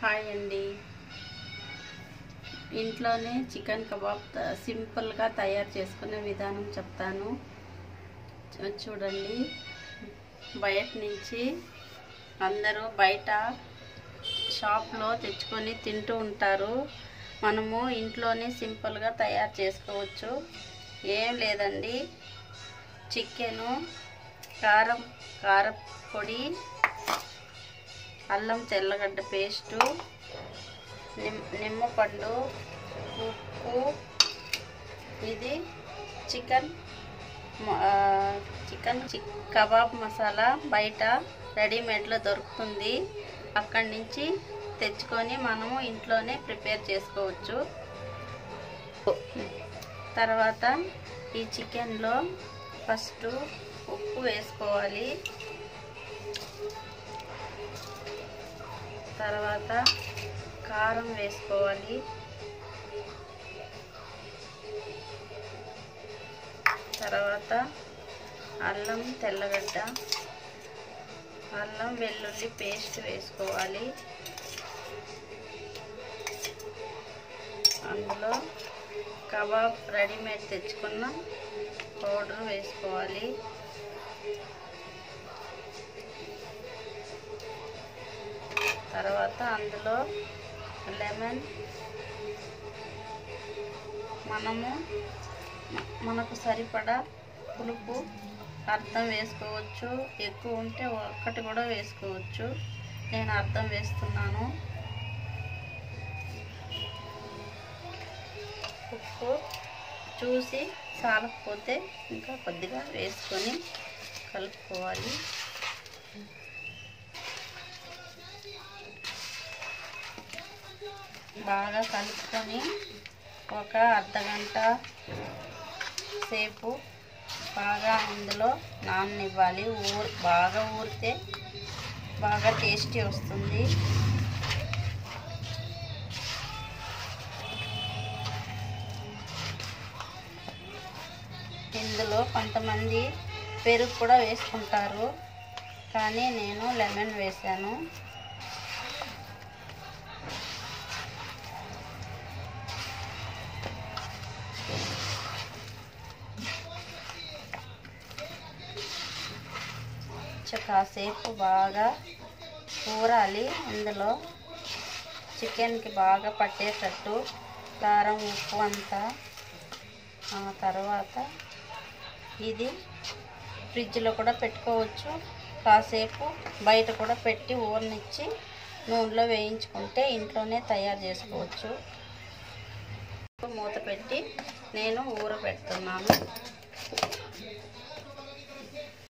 hi అండి ఇంట్లోనే chicken kebab త- సింపుల్గా తయారు చేసుకునే విధానం చెప్తాను చూ- చూడండి బయట నుంచి అందరూ బయట షాప్లో తెచ్చుకొని తింటూ ఉంటారు మనము ఇంట్లోనే సింపుల్గా తయారు చేసుకోవచ్చు ఏం లేదండి చికెను కారం కారం పొడి అల్లం తెల్లగడ్డ పేస్టు నిమ్ నిమ్మపండు ఉప్పు ఇది చికెన్ మ- ఆ, చికెన్ చిక్ కబాబ్ మసాలా బయట రెడీమేడ్లో దొరుకుతుంది అక్కడి నుంచి తెచ్చుకొని మనము ఇంట్లోనే ప్రిపేర్ చేసుకోవచ్చు తర్వాత ఈ చికెన్లో ఫస్ట్ ఉప్పు వేసుకోవాలి తర్వాత కారం వేసుకోవాలి తర్వాత అల్లం తెల్లగడ్డ అల్లం వెల్లుల్లి పేస్ట్ వేసుకోవాలి అందులో కబాబ్ రెడీమేడ్ తెచ్చుకున్న పౌడర్ వేసుకోవాలి తర్వాత అందులో లెమన్ మనము మ- మనకు సరిపడా పులుపు అర్థం వేసుకోవచ్చు ఎక్కువ ఉంటే ఒక్కటి కూడా వేసుకోవచ్చు నేను అర్థం వేస్తున్నాను ఉప్పు చూసి చాలకపోతే ఇంకా కొద్దిగా వేసుకొని కలుపుకోవాలి బాగా కలుపుకొని ఒక అర్ధగంట సేపు బాగా ఇందులో నాననివ్వాలి ఊరు బాగా ఊరితే బాగా టేస్టీ వస్తుంది ఇందులో కొంతమంది పెరుగు కూడా వేసుకుంటారు కానీ నేను లెమన్ వేసాను కొంచెం కాసేపు బాగా కూరాలి ఇందులో చికెన్కి బాగా పట్టేటట్టు కారం ఉప్పు అంతా ఆ తర్వాత ఇది ఫ్రిడ్జ్లో కూడా పెట్టుకోవచ్చు కాసేపు బయట కూడా పెట్టి ఊరనిచ్చి నూనెలో వేయించుకుంటే ఇంట్లోనే తయారు చేసుకోవచ్చు మూత పెట్టి నేను ఊరబెడుతున్నాను